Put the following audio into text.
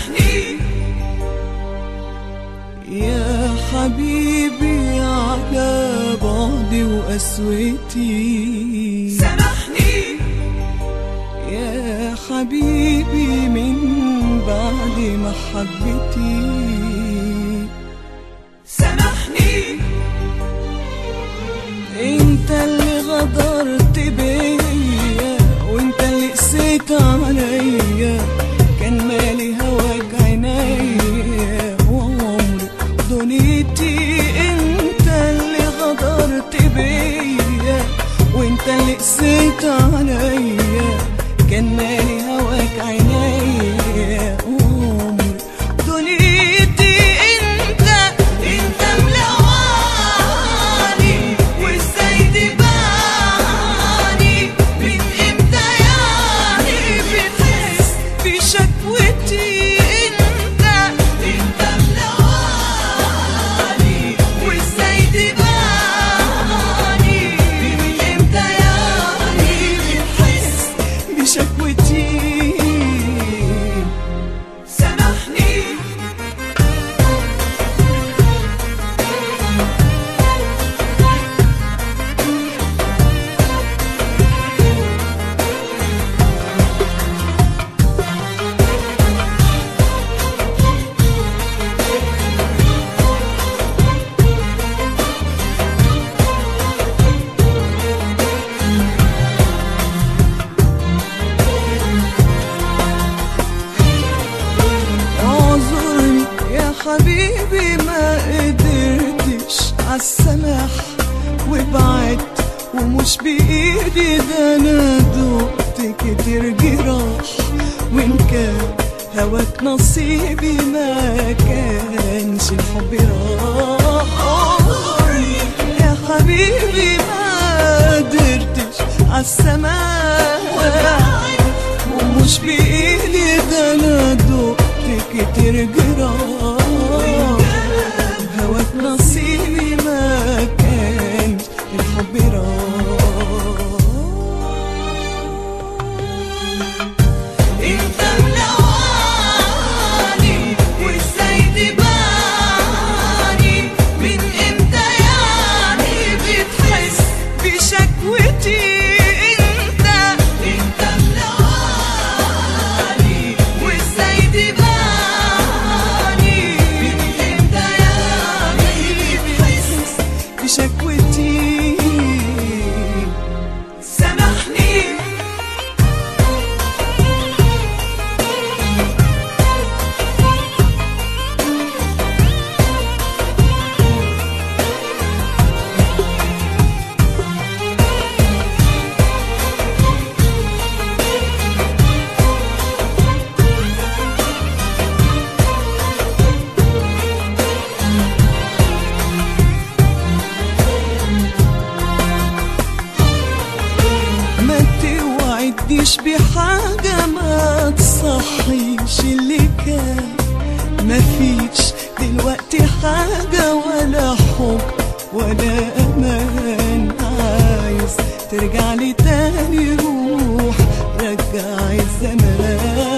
سامحني يا حبيبي على بعدي وقسوتي سامحني يا حبيبي من بعد محبتي سامحني انت اللي غدرت بيا وانت اللي قسيت عليا كان مالي هواك عينيا وعمري دنيتي انت اللي غدرت بيا وانت اللي قسيت عليا كان مالي هواك عينيا وعمري دنيتي انت انت ملواني وازاي تباني من امتى يعني بتحس بشكوتي انت انت ملواني وازاي تباني من امتى يعني بتحس بشكوتي سامحني اعذرني يا حبيبي ما قدرتش عالسماح وبعدت ومش بايدي ده انا دقت كتير جراح وان كان هواك نصيبي ما كانش الحب راح اعذرني يا حبيبي ما قدرتش عالسماح ومش بإيدي ده أنا دقت كتير جراح هواك نصيبي ما كانش الحب راح انت ملواني وازاي تباني من امتى يعني بتحس بشكوتي انت انت ملواني وازاي تباني من امتى يعني بتحس بشكوتي سامحني ما توعدنيش بحاجة ما تصحيش اللي كان مفيش دلوقتي حاجة ولا حب ولا أمان عايز ترجع لي تاني روح رجع الزمان